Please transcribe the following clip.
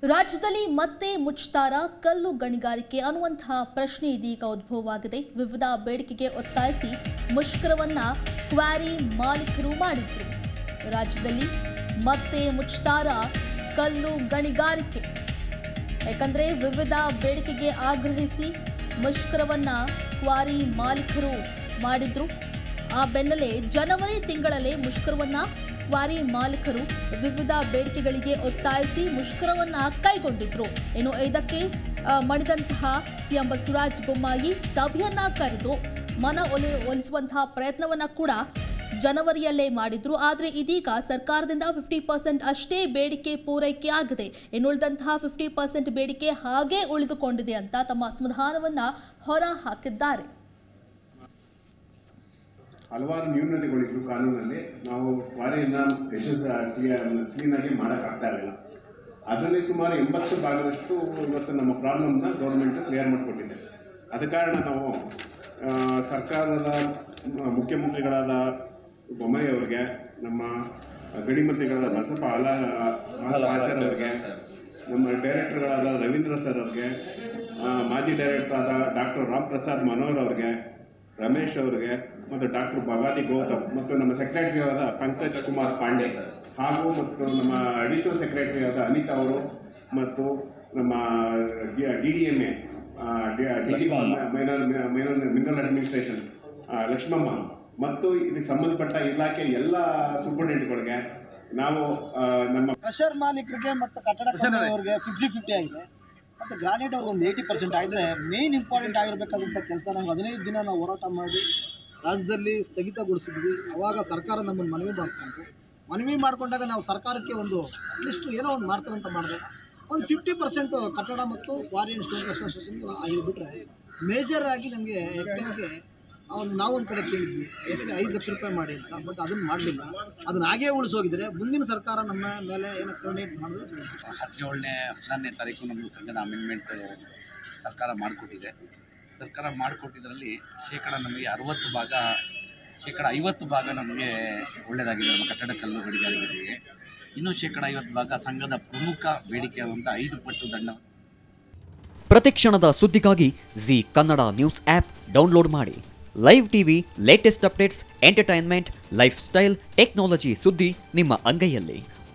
ರಾಜ್ಯದಲ್ಲಿ ಮತ್ತೆ ಮುಚ್ತಾರ ಕಲ್ಲು ಗಣಿಗಾರಿಕೆ ಅನ್ನುವಂತಹ ಪ್ರಶ್ನೆ ಇದೀಗ ಉದ್ಭವವಾಗಿದೆ ವಿವಿಧ ಬೇಡಿಕೆಗೆ ಒತ್ತಾಯಿಸಿ ಮುಷ್ಕರವನ್ನ ಕ್ವಾರಿ ಮಾಲೀಕರು ಮಾಡಿದ್ರು ರಾಜ್ಯದಲ್ಲಿ ಮತ್ತೆ ಮುಚ್ತಾರ ಕಲ್ಲು ಗಣಿಗಾರಿಕೆ ಯಾಕಂದ್ರೆ ವಿವಿಧ ಬೇಡಿಕೆಗೆ ಆಗ್ರಹಿಸಿ ಮುಷ್ಕರವನ್ನ ಕ್ವಾರಿ ಮಾಲೀಕರು ಮಾಡಿದ್ರು ಆ ಬೆನ್ನಲ್ಲೇ ಜನವರಿ ತಿಂಗಳಲ್ಲೇ ಮುಷ್ಕರವನ್ನ ಕ್ವಾರಿ ಮಾಲೀಕರು ವಿವಿಧ ಬೇಡಿಕೆಗಳಿಗೆ ಒತ್ತಾಯಿಸಿ ಮುಷ್ಕರವನ್ನ ಕೈಗೊಂಡಿದ್ರು ಇನ್ನು ಇದಕ್ಕೆ ಆ, ಮಣಿದಂತಹ ಸಿಎಂ ಬಸವರಾಜ ಬೊಮ್ಮಾಯಿ ಸಭೆಯನ್ನ ಕರೆದು ಮನ ಒಲಿ ಒಲಿಸುವಂತಹ ಪ್ರಯತ್ನವನ್ನ ಕೂಡ ಜನವರಿಯಲ್ಲೇ ಮಾಡಿದ್ರು ಆದರೆ ಇದೀಗ ಸರ್ಕಾರದಿಂದ ಫಿಫ್ಟಿ ಪರ್ಸೆಂಟ್ ಅಷ್ಟೇ ಬೇಡಿಕೆ ಪೂರೈಕೆ ಆಗಿದೆ ಇನ್ನುಳಿದಂತಹ ಫಿಫ್ಟಿ ಪರ್ಸೆಂಟ್ ಬೇಡಿಕೆ ಹಾಗೇ ಉಳಿದುಕೊಂಡಿದೆ ಅಂತ ತಮ್ಮ ಅಸಮಾಧಾನವನ್ನ ಹೊರ ಹಾಕಿದ್ದಾರೆ ಹಲವಾರು ನ್ಯೂನತೆಗಳಿದ್ರು ಕಾನೂನಲ್ಲಿ ನಾವು ಕ್ವಾರಿಯನ್ನ ಯಶಸ್ವಿ ಕ್ಲೀನಾಗಿ ಮಾಡೋಕ್ಕಾಗ್ತಾ ಇರಲಿಲ್ಲ ಅದರಲ್ಲಿ ಸುಮಾರು ಎಂಬತ್ತು ಭಾಗದಷ್ಟು ಇವತ್ತು ನಮ್ಮ ಪ್ರಾಬ್ಲಮ್ನ ಗೌರ್ಮೆಂಟ್ ಕ್ಲಿಯರ್ ಮಾಡಿಕೊಟ್ಟಿದೆ ಅದ ಕಾರಣ ನಾವು ಆ, ಸರ್ಕಾರದ ಮ- ಮುಖ್ಯಮಂತ್ರಿಗಳಾದ ಬೊಮ್ಮಾಯಿ ಅವರಿಗೆ ನಮ್ಮ ಗಡಿ ಮಂತ್ರಿಗಳಾದ ಬಸಪ್ಪ ಅಲ ಆಚಾರ್ ಅವರಿಗೆ ನಮ್ಮ ಡೈರೆಕ್ಟರ್ಗಳಾದ ರವೀಂದ್ರ ಸರ್ ಅವ್ರಿಗೆ ಆ, ಮಾಜಿ ಡೈರೆಕ್ಟರ್ ಆದ ಡಾಕ್ಟರ್ ರಾಮ್ ಪ್ರಸಾದ್ ಮನೋಹರ್ ಅವ್ರಿಗೆ ರಮೇಶ್ ಅವ್ರಿಗೆ ಮತ್ತು ಡಾಕ್ಟರ್ ಬಗಾದಿ ಗೌತಮ್ ಮತ್ತು ನಮ್ಮ ಸೆಕ್ರೆಟರಿ ಆದ ಪಂಕಜ್ ಕುಮಾರ್ ಪಾಂಡೆ ಹಾಗೂ ಮತ್ತು ನಮ್ಮ ಅಡಿಷನಲ್ ಸೆಕ್ರೆಟರಿ ಆದ ಅನಿತಾ ಅವರು ಮತ್ತು ನಮ್ಮ D D M A minor minor mineral administration Lakshmamma ಮತ್ತು ಇದಕ್ಕೆ ಸಂಬಂಧಪಟ್ಟ ಇಲಾಖೆ ಎಲ್ಲ ಸೂಪರಿಂಟೆಂಡೆಂಟ್ಗಳಿಗೆ ನಾವು ಆ, ನಮ್ಮ ಕ್ರಷರ್ ಮಾಲೀಕರಿಗೆ ಮತ್ತು ಕಟ್ಟಡ ಕಂಪನಿಯವ್ರಿಗೆ ಫಿಫ್ಟಿ ಫಿಫ್ಟಿ ಆಗಿದೆ ಮತ್ತು ಗ್ರಾನೈಟ್ ಅವ್ರಿಗೆ ಒಂದು ಏಯ್ಟಿ ಪರ್ಸೆಂಟ್ ಆಗಿದ್ರೆ ಮೇನ್ ಇಂಪಾರ್ಟೆಂಟ್ ಆಗಿರಬೇಕಾದಂಥ ಕೆಲಸ ನಾವು ಹದಿನೈದು ದಿನ ನಾವು ಹೋರಾಟ ಮಾಡಿ ರಾಜ್ಯದಲ್ಲಿ ಸ್ಥಗಿತಗೊಳಿಸಿದ್ವಿ ಅವಾಗ ಸರ್ಕಾರ ನಮ್ಮನ್ನು ಮನವಿ ಮಾಡಿಕೊಂಡು ಮನವಿ ಮಾಡಿಕೊಂಡಾಗ ನಾವು ಸರ್ಕಾರಕ್ಕೆ ಒಂದು ಅಟ್ಲೀಸ್ಟ್ ಏನೋ ಒಂದು ಮಾಡ್ತಾರೆ ಅಂತ ಮಾಡಿದಾಗ ಒಂದು ಫಿಫ್ಟಿ ಪರ್ಸೆಂಟು ಕಟ್ಟಡ ಮತ್ತು ಕ್ವಾರಿ ಆ್ಯಂಡ್ ಸ್ಟೋನ್ ಅಸೋಸಿಯೇಷನ್ಗೆ ಆಗಿದ್ದು ಬಿಟ್ಟರೆ ಮೇಜರ್ ಆಗಿ ನಮಗೆ ಹೆಕ್ಟೇರ್ಗೆ ಅವ್ನು ನಾವೊಂದು ಕಡೆ ಕೇಳಿದ್ವಿ ಹೆಕ್ಟೇರ್ ಐದು ಲಕ್ಷ ರೂಪಾಯಿ ಮಾಡಿ ಅಂತ ಬಟ್ ಅದನ್ನು ಮಾಡಲಿಲ್ಲ ಅದನ್ನ ಹಾಗೇ ಉಳಿಸೋಗಿದ್ರೆ ಮುಂದಿನ ಸರ್ಕಾರ ನಮ್ಮ ಮೇಲೆ ಏನೋ ಕರುಣೆ ಮಾಡಿದ್ರೆ ಚೆನ್ನಾಗಿರುತ್ತೆ. ಹದಿನೇಳನೇ ಹದಿನಾರನೇ ತಾರೀಕು ನಮ್ಮದು ಸಂಘದ ಅಮೆಂಡ್ಮೆಂಟ್ ಸರ್ಕಾರ ಮಾಡಿಕೊಟ್ಟಿದೆ ಸರ್ಕಾರ ಮಾಡಿಕೊಟ್ಟಿದ್ರಲ್ಲಿ ಶೇಕಡ ನಮಗೆ ಅರವತ್ತು ಭಾಗ ಶೇಕಡ ಐವತ್ತು ಭಾಗ ನಮಗೆ ಒಳ್ಳೆಯದಾಗಿದೆ ನಮ್ಮ ಕಟ್ಟಡ ಕಲ್ಲು ಗಡಿಗಾರಿಕೆಗೆ ಇನ್ನೂ ಶೇಕಡ ಐವತ್ತು ಭಾಗ ಸಂಘದ ಪ್ರಮುಖ ಬೇಡಿಕೆಯಾದಂಥ ಐದು ಪಟ್ಟು ದಂಡ ಪ್ರತಿಕ್ಷಣದ ಸುದ್ದಿಗಾಗಿ Zee Kannada news app download ಮಾಡಿ live TV latest updates entertainment lifestyle technology ಸುದ್ದಿ ನಿಮ್ಮ ಅಂಗೈಯಲ್ಲಿ